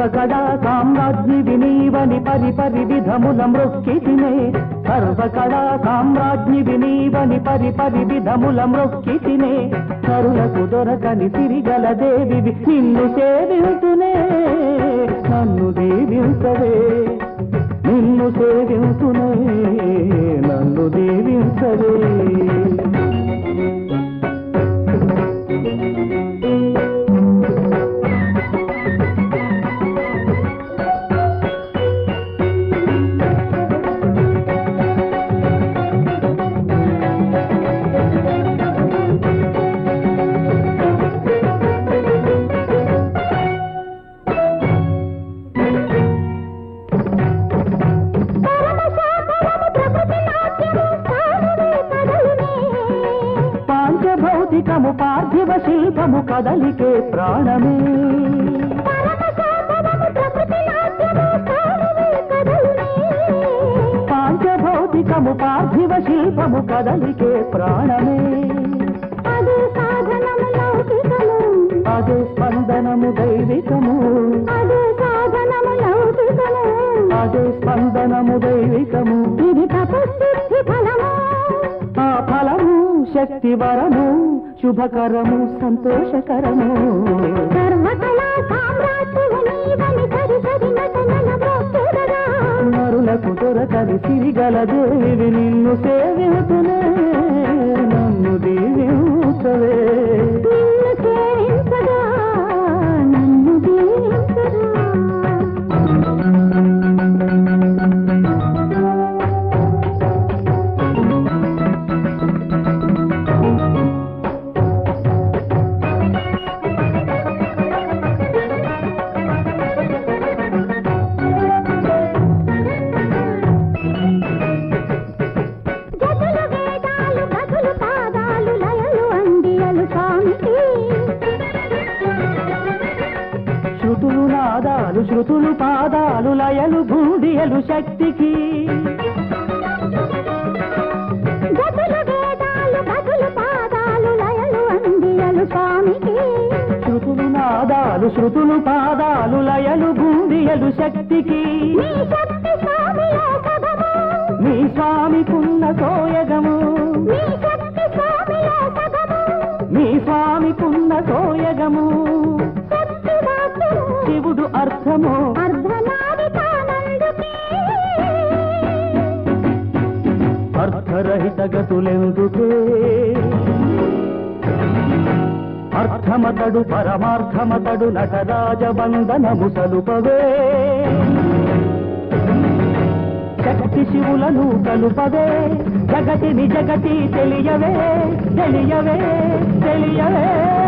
సర్వకళా సామ్రాజ్ఞి వినీవని పరి పరి విధముల మృక్కితినే సర్వకళా సామ్రాజ్ఞి వినీవని పరి పరి విధముల మృక్కితినే కరులకు దొరకని సిరిగల దేవివి నిన్ను సేవింతునే నన్ను దీవించవే నిన్ను సేవింతునే నన్ను దీవించవే పాంచభౌతికము పార్థివ శిల్పము కదలికే ప్రాణమే పాంచభౌతికము పార్థివ శిల్పము కదలికే ప్రాణమే అదే స్పందనము దైవికము అదే స్పందనము దైవికము ఇది తపస్సిద్ధి ఫలము ఆ ఫలము శక్తి వరము శుభకరము సంతోషకరము సర్వకళా సామ్రాజ్యము నీవని సరి సరి నటనల బ్రొక్కెదరా. నరులకు దొరకని సిరిగల దేవి నిన్ను సేవితునే నన్ను దీవించవే నిన్ను సేవించగా, నన్ను దీవించగా. జతులు వేదాలు గతులు పాదాలు లయలు అందియలు స్వామికి శృతులు నాదాలు శృతులు పాదాలు లయలు భూడియలు శక్తికి జతులు వేదాలు గతులు పాదాలు లయలు అందియలు స్వామికి శృతులు నాదాలు శృతులు పాదాలు లయలు భూడియలు శక్తికి నీ శక్తి స్వామియే సగము నీ స్వామికున్న సోయగము నీ శక్తి స్వామియే సగము నీ స్వామికున్న సోయగము శక్తి వాక్యము శివుడు అర్థము అర్ధనాదికానందుకే అర్థరహిత గతులెందుకే అర్థమతడు పరమార్థమతడు నటరాజ బంధనము సలుపవే శక్తి శివులను కలుపవే జగతిని జగతి తెలియవే తెలియవే తెలియవే